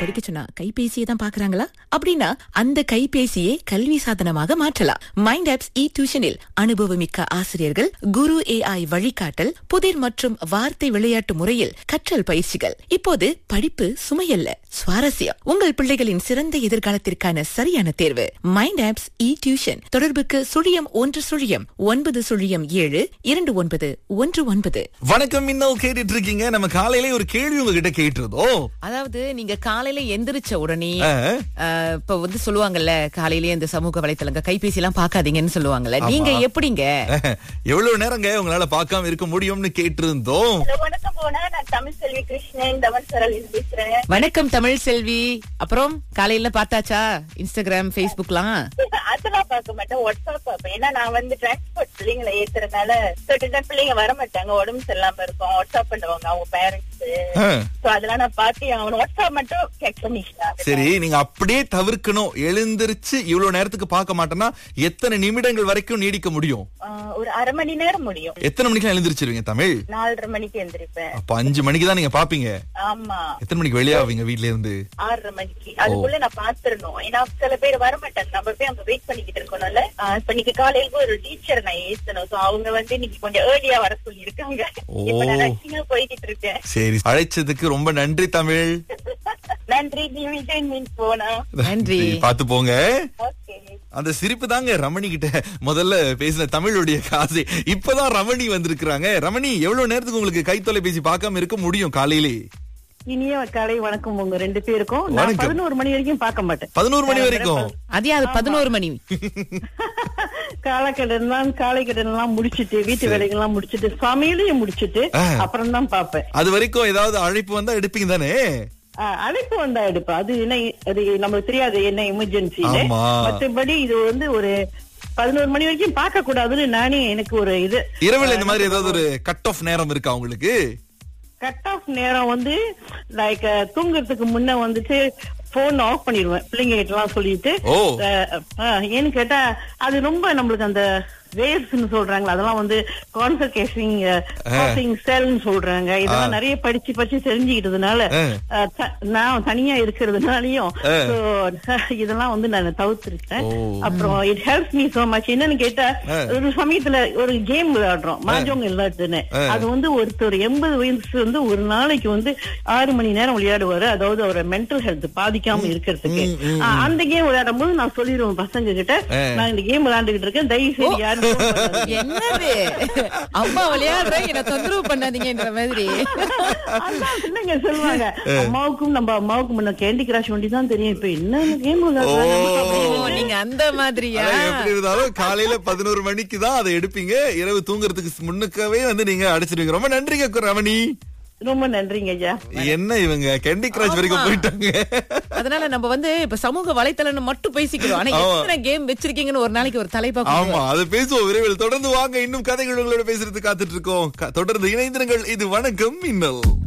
படிக்க சொன்னா கைபேசியை தான் பாக்குறாங்களா அப்படின்னா அந்த கைபேசியை கல்வி சாதனமாக மாற்றலாம் மைண்ட் ஆப்ஸ் இ டியூஷனில் அனுபவமிக்க ஆசிரியர்கள் குரு ஏஐ வழிகாட்டல் புதிர் மற்றும் வார்த்தை விளையாட்டு முறையில் கற்றல் பயிற்சிகள் இப்போது படிப்பு சுமையல்ல சுவாரஸ்யம் உங்கள் பிள்ளைகளின் சிறந்த எதிர்காலத்திற்கான சரியான தேர்வு மைண்ட் ஆப்ஸ் இ டியூஷன் தொடர்புக்கு சுழியம் ஒன்று சுழியம் ஒன்பது சுழியம் ஏழு இரண்டு ஒன்பது ஒன்று ஒன்பது வணக்கம் இன்னும் கேட்டுட்டு இருக்கீங்க நம்ம காலையிலே ஒரு கேள்வி உங்ககிட்ட கேட்டிருந்தோம் அதாவது நீங்க காலையில எந்திரிச்ச உடனே ஆ. அஹ், இப்ப வந்து சொல்லுவாங்கல்ல காலையிலேயே இந்த சமூக வலைத்தளங்க கைபேசி எல்லாம் பாக்காதீங்கன்னு சொல்லுவாங்கல்ல நீங்க எப்படிங்க எவ்வளவு நேரங்க உங்களால பார்க்காம இருக்க முடியும்னு கேட்டிருந்தோம் ஹலோ வணக்கம் போனா நான் தமிழ் செல்வி கிருஷ்ணன் தவன் சரல் பேசுறேன் வணக்கம் தமிழ் செல்வி அப்புறம் காலையில பார்த்தாச்சா இன்ஸ்டாகிராம் ஃபேஸ்புக்லாம் அதெல்லாம் பார்க்க மாட்டேன் வாட்ஸ்அப் பார்ப்பேன் ஏன்னா நான் வந்து டிரான்ஸ்போர்ட் பிள்ளைங்களை ஏத்துறதுனால certain பிள்ளைங்க வர மாட்டாங்க உடம்பு சரியில்லாம இருக்கும் வாட்ஸ்அப் பண்ணுவாங்க அவங்க பேரண்ட்ஸ் ஆ. சோ அதெல்லாம் நான் பார்த்து அவன் வாட்ஸ்அப் மட்டும் செக் பண்ணிக்கலாம் சரி நீங்க அப்படியே தவிர்க்கணும் எழுந்திருச்சு இவ்வளவு நேரத்துக்கு பார்க்க மாட்டேன்னா எத்தனை நிமிடங்கள் வரைக்கும் நீடிக்க முடியும் ஆஹ், ஒரு அரை மணி நேரம் முடியும் எத்தனை மணிக்கு எழுந்திருச்சிருவீங்க தமிழ் நாலரை மணிக்கு எந்திரிப்பேன் அப்ப அஞ்சு மணிக்கு தான் நீங்க பாப்பீங்க ஆமா எத்தனை மணிக்கு வெளியாவீங்க வீட்ல இருந்து ஆறரை மணிக்கு அதுக்குள்ள நான் பாத்துறணும் ஏன்னா சில பேர் வர மாட்டாங்க நம்ம போய் அங்க வெயிட் பண்ணிக்கிட்டு இருக்கணும்ல ஆஹ், இப்ப இன்னைக்கு காலையில ஒரு டீச்சர் நான் ஏத்தணும் சோ அவங்க வந்து இன்னைக்கு கொஞ்சம் ஏர்லியா வர சொல்லி இருக்காங்க இப்ப நான் ரஷ்யா போய்கிட்டு இருக்கேன் சரி அழைச்சதுக்கு ரொம்ப நன்றி தமிழ் நன்றி நீ விஜய் மீன் போனா நன்றி. பாத்து போங்க ஓகே அந்த சிரிப்பு தாங்க ரமணி கிட்ட முதல்ல பேசின தமிழுடைய காசு இப்பதான் ரமணி வந்திருக்கிறாங்க ரமணி எவ்வளவு நேரத்துக்கு உங்களுக்கு கை தொலைபேசி பார்க்காம இருக்க முடியும் காலையிலே இனிய காலை வணக்கம் உங்க ரெண்டு பேருக்கும் நான் வணக்கம். பதினோரு மணி வரைக்கும் பார்க்க மாட்டேன் பதினோரு மணி வரைக்கும் அதே அது பதினோரு மணி காலக்கடன் எல்லாம் காலை கடன் எல்லாம் முடிச்சிட்டு வீட்டு வேலைகள் எல்லாம் முடிச்சிட்டு சமையலையும் முடிச்சிட்டு ஆ. அப்புறம் தான் பாப்பேன் அது வரைக்கும் ஏதாவது அழைப்பு வந்தா எடுப்பீங்க தானே ஆ, அழைப்பு வந்தா எடுப்பேன் அது என்ன அது நமக்கு தெரியாது என்ன எமர்ஜென்சி ஆமா. மற்றபடி இது வந்து ஒரு பதினோரு மணி வரைக்கும் பார்க்க கூடாதுன்னு நானே எனக்கு ஒரு இது இரவுல இந்த மாதிரி ஏதாவது ஒரு கட் ஆஃப் நேரம் இருக்கா உங்களுக்கு கட் ஆஃப் நேரம் வந்து லைக் தூங்குறதுக்கு முன்ன வந்துட்டு போன் ஆஃப் பண்ணிடுவேன் பிள்ளைங்க கிட்ட எல்லாம் சொல்லிட்டு ஓ. அஹ், அஹ், ஏன்னு கேட்டா அது ரொம்ப நம்மளுக்கு அந்த வேவ்ஸ்னு சொல்றாங்க அதெல்லாம் வந்து கான்சன்ட்ரேஷன் காசிங் செல்னு சொல்றாங்க இதெல்லாம் நிறைய படிச்சு படிச்சு தெரிஞ்சுக்கிட்டதுனால அஹ். அஹ், த- நான் தனியா இருக்கிறதுனாலயும் அஹ். so, இதெல்லாம் வந்து நான் தவிர்த்திருக்கேன் ஓ. அப்புறம் it helps me so much என்னன்னு கேட்டா அஹ். ஒரு சமயத்துல ஒரு கேம் விளையாடுறோம் மாஜோங் விளையாட்டுன்னு அஹ். அது வந்து ஒருத்தர் எண்பது வயசு வந்து ஒரு நாளைக்கு வந்து ஆறு மணி நேரம் விளையாடுவாரு அதாவது அவரோட மென்டல் ஹெல்த் பாதிக்காம இருக்கிறதுக்கு ம், ம், ஆ, அந்த கேம் விளையாடும் போது நான் சொல்லிடுவேன் பசங்க கிட்ட அஹ். நான் இந்த கேம் விளையாண்டுகிட்டு இருக்கேன் தயவு செய்து யாரும் phone பண்ணாதீங்க. என்னது அம்மா விளையாடுற என்ன தொந்தரவு பண்ணாதீங்கன்ற மாதிரி அதான் பிள்ளைங்க சொல்லுவாங்க அம்மாவுக்கும் நம்ம அம்மாவுக்கும் முன்ன கேண்டி கிராஷ் வண்டி தான் தெரியும் இப்ப என்ன கேம் விளையாடுறாங்க ஓ, நீங்க அந்த மாதிரியா ஆனா எப்படி இருந்தாலும் காலையில பதினோரு மணிக்கு தான் அதை எடுப்பீங்க இரவு தூங்குறதுக்கு முன்னுக்கவே வந்து நீங்க அடிச்சிருவீங்க ரொம்ப நன்றிங்க ரமணி ரொம்ப நன்றிங்க ஐயா என்ன இவங்க கேண்டி கிராஷ் வரைக்கும் ஆமா. போயிட்டாங்க அதனால நம்ம வந்து இப்ப சமூக வலைத்தளம் மட்டும் பேசிக்கிறோம் ஆனா ஆமா. எத்தனை கேம் வச்சிருக்கீங்கன்னு ஒரு நாளைக்கு ஒரு தலைப்பா ஆமா அது பேசுவோம் விரைவில் தொடர்ந்து வாங்க இன்னும் கதைகள் உங்களோட பேசுறது காத்துட்டு இருக்கோம் க- தொடர்ந்து இணைந்திருங்கள் இது வணக்கம் மின்னல்